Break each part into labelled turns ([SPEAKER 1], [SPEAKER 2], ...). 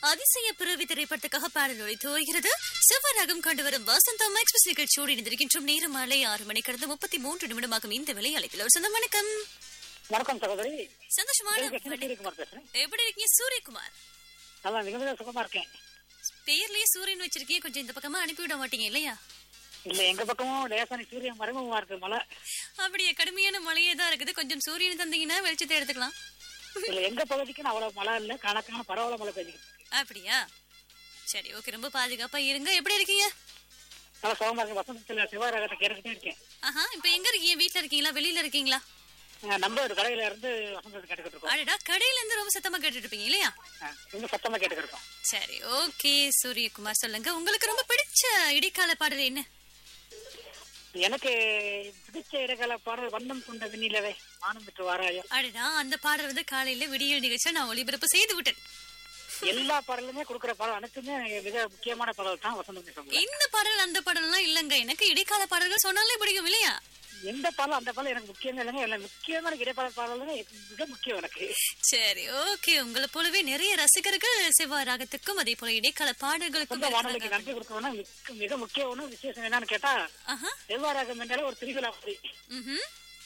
[SPEAKER 1] அதிசய பிறவி திரைப்படத்துக்காக பாடல் ஒழித்து வருகிறது செவ்வராகம் கொண்டு வரும் வசந்தம் எக்ஸ்பிரஸ் நிகழ்ச்சியோடு இணைந்திருக்கின்றோம் நேரம் மாலை ஆறு மணி கடந்து முப்பத்தி மூன்று நிமிடமாகும் இந்த வேலை அழைப்பில் ஒரு சொந்தம் வணக்கம்
[SPEAKER 2] வணக்கம் சகோதரி
[SPEAKER 1] சந்தோஷமான
[SPEAKER 2] எனக்கு
[SPEAKER 1] வணக்கம்.
[SPEAKER 2] சூரியகுமார் பேசுறேன்
[SPEAKER 1] எப்படி இருக்கீங்க சூரியகுமார்
[SPEAKER 2] நல்லா மிக மிக சுகமா இருக்கேன்
[SPEAKER 1] பேர்லயே சூரியன் வச்சிருக்கீங்க கொஞ்சம் இந்த பக்கமா அனுப்பிவிட மாட்டீங்க இல்லையா
[SPEAKER 2] இல்ல எங்க பக்கமும் லேசான சூரியன் மறைமுகமா இருக்கு மழை
[SPEAKER 1] அப்படியே கடுமையான மழையே தான் இருக்குது கொஞ்சம் சூரியன் தந்தீங்கன்னா வெளிச்சத்தை எடுத்துக்கலாம்
[SPEAKER 2] இல்ல எங்க பகுதிக்கு அவ்வளவு மழை இல்ல கணக்கான பரவல மழை பெய்ஞ்சுக்கிட்டு இருக்கு
[SPEAKER 1] அப்படியா சரி ஓகே ரொம்ப பாதுகாப்பா இருங்க எப்படி இருக்கீங்க
[SPEAKER 2] நல்லா சுகமா இருக்கு வசந்தத்துல சிவராகத்தை கேட்டுக்கிட்டே இருக்கேன்
[SPEAKER 1] ஆஹா இப்ப எங்க இருக்கீங்க வீட்ல இருக்கீங்களா வெளியில இருக்கீங்களா
[SPEAKER 2] அஹ் நம்ம ஒரு கடையில இருந்து வசந்தத்தை கேட்டுக்கிட்டு இருக்கோம்
[SPEAKER 1] அடடா கடையில இருந்து ரொம்ப சத்தமா கேட்டுட்டு இருப்பீங்க இல்லையா
[SPEAKER 2] அஹ் ரொம்ப சத்தமா கேட்டுக்கிட்டு இருக்கோம்
[SPEAKER 1] சரி ஓகே சூரியகுமார் சொல்லுங்க உங்களுக்கு ரொம்ப பிடிச்ச இடைக்கால பாடல் என்ன
[SPEAKER 2] எனக்கு பிடிச்ச இடகால பாடல் வண்ணம் கொண்ட விண்ணிலவே வானம் பெற்று வாராயோ
[SPEAKER 1] அடடா அந்த பாடல் வந்து காலையில விடியல் நிகழ்ச்சியை நான் ஒளிபரப்பு செய்து விட்டேன்
[SPEAKER 2] எல்லா பாடலுமே கொடுக்குற பாடல் அனைத்துமே மிக முக்கியமான பாடல் தான் வசந்தம் சொல்லுங்க
[SPEAKER 1] இந்த பாடல் அந்த பாடல்லாம் இல்லங்க எனக்கு இடைக்கால பாடல்கள் சொன்னாலே பிடிக்கும் இல்லையா
[SPEAKER 2] எந்த பாடல் அந்த பாடல் எனக்கு முக்கியமே இல்லைங்க எல்லாம் முக்கியமான இடைப்பாடல் பாடல் மிக முக்கியம் எனக்கு
[SPEAKER 1] சரி ஓகே உங்களை போலவே நிறைய ரசிகர்கள் செவ்வாய் ராகத்துக்கும் அதே போல இடைக்கால பாடல்களுக்கும்
[SPEAKER 2] சொந்த வானொலிக்கு
[SPEAKER 1] இருக்கிறாங்க.
[SPEAKER 2] நன்றி கொடுக்கணும்னா மிக- மிக முக்கிய ஒண்ணு விசேஷம் என்னன்னு கேட்டா
[SPEAKER 1] ஆஹா
[SPEAKER 2] செவ்வாராகம் என்றாலே ஒரு திருவிழா மாதிரி
[SPEAKER 1] ம்ஹும்.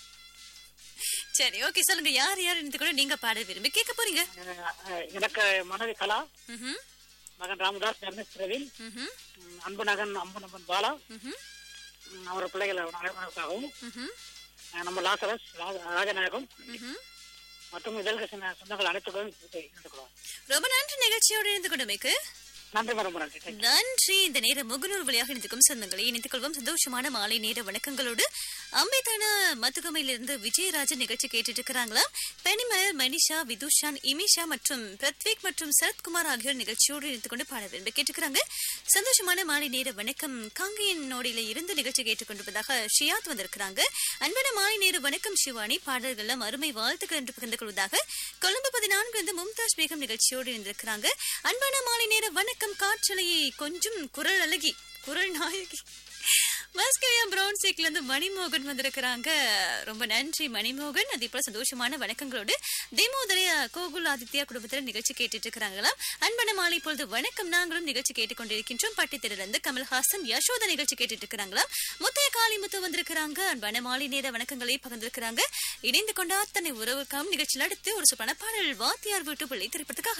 [SPEAKER 1] சரி ஓகே சொல்லுங்க யார் யார் இருந்து கூட நீங்க பாட விரும்பி கேட்க போறீங்க
[SPEAKER 2] அஹ் அஹ் எனக்கு மனைவி கலா
[SPEAKER 1] ம்ஹும்.
[SPEAKER 2] மகன் ராமதாஸ் தர்மேஷ் பிரவீன்
[SPEAKER 1] ம்ஹும்.
[SPEAKER 2] உம், அன்பு நகன் அம்பு பாலா
[SPEAKER 1] ம்ஹும்.
[SPEAKER 2] உம், அவர் பிள்ளைகள் அனைவருக்காகவும்
[SPEAKER 1] ம்ஹும்.
[SPEAKER 2] அஹ் நம்ம லாசரஸ் ரா- ராஜநாயகம்
[SPEAKER 1] ம்ஹும்.
[SPEAKER 2] மற்றும் இதழ்க சொந்தங்கள் அனைத்துக்கும் இருந்துக்கிறோம்
[SPEAKER 1] ரொம்ப நன்றி நிகழ்ச்சியோடு இருந்து கொண்டமைக்கு
[SPEAKER 2] நன்றி ரொம்ப நன்றி Thank you.
[SPEAKER 1] நன்றி இந்த நேரம் முகநூல் வழியாக இணைந்துக்கும் சொந்தங்களை இணைத்துக் கொள்வோம் சந்தோஷமான மாலை நேர வணக்கங்களோடு அம்பேத்தான மதுகமையிலிருந்து விஜயராஜன் நிகழ்ச்சி கேட்டுட்டு இருக்கிறாங்களா பெனிமலர் மனிஷா விதுஷான் இமிஷா மற்றும் பிரத்வேக் மற்றும் சரத்குமார் ஆகியோர் நிகழ்ச்சியோடு இணைத்துக் கொண்டு பாட விரும்பி கேட்டுக்கிறாங்க சந்தோஷமான மாலை நேர வணக்கம் காங்கேயன் நோடியில இருந்து நிகழ்ச்சி கேட்டுக்கொண்டிருப்பதாக ஷியாத் வந்திருக்கிறாங்க அன்பான மாலை நேர வணக்கம் சிவானி பாடல்கள் அருமை வாழ்த்துக்கள் என்று பகிர்ந்து கொள்வதாக கொழும்பு பதினான்கு இருந்து மும்தாஜ் பேகம் நிகழ்ச்சியோடு இருந்திருக்கிறாங்க அன்பான மாலை நேர வணக்கம் காற்றலையை கொஞ்சம் குரல் அழகி குரல் நாயகி மஸ்கரியா பிரவுன் சீக்ல இருந்து மணிமோகன் வந்திருக்கிறாங்க ரொம்ப நன்றி மணிமோகன் அதே போல சந்தோஷமான வணக்கங்களோடு தேமோதரைய கோகுல் ஆதித்யா குடும்பத்தினர் நிகழ்ச்சி கேட்டுட்டு இருக்கிறாங்களாம் அன்பன மாலை பொழுது வணக்கம் நாங்களும் நிகழ்ச்சி கேட்டுக்கொண்டிருக்கின்றோம் பட்டித்திலிருந்து கமல்ஹாசன் யசோதா நிகழ்ச்சி கேட்டுட்டு இருக்கிறாங்களாம் முத்தைய காளிமுத்து வந்திருக்கிறாங்க அன்பான மாலை நேர வணக்கங்களை பகிர்ந்திருக்கிறாங்க இணைந்து கொண்ட அத்தனை உறவுக்காம் நிகழ்ச்சியில் அடுத்து ஒரு சுப்பான பாடல் வாத்தியார் வீட்டு பிள்ளை திரைப்படத்துக்காக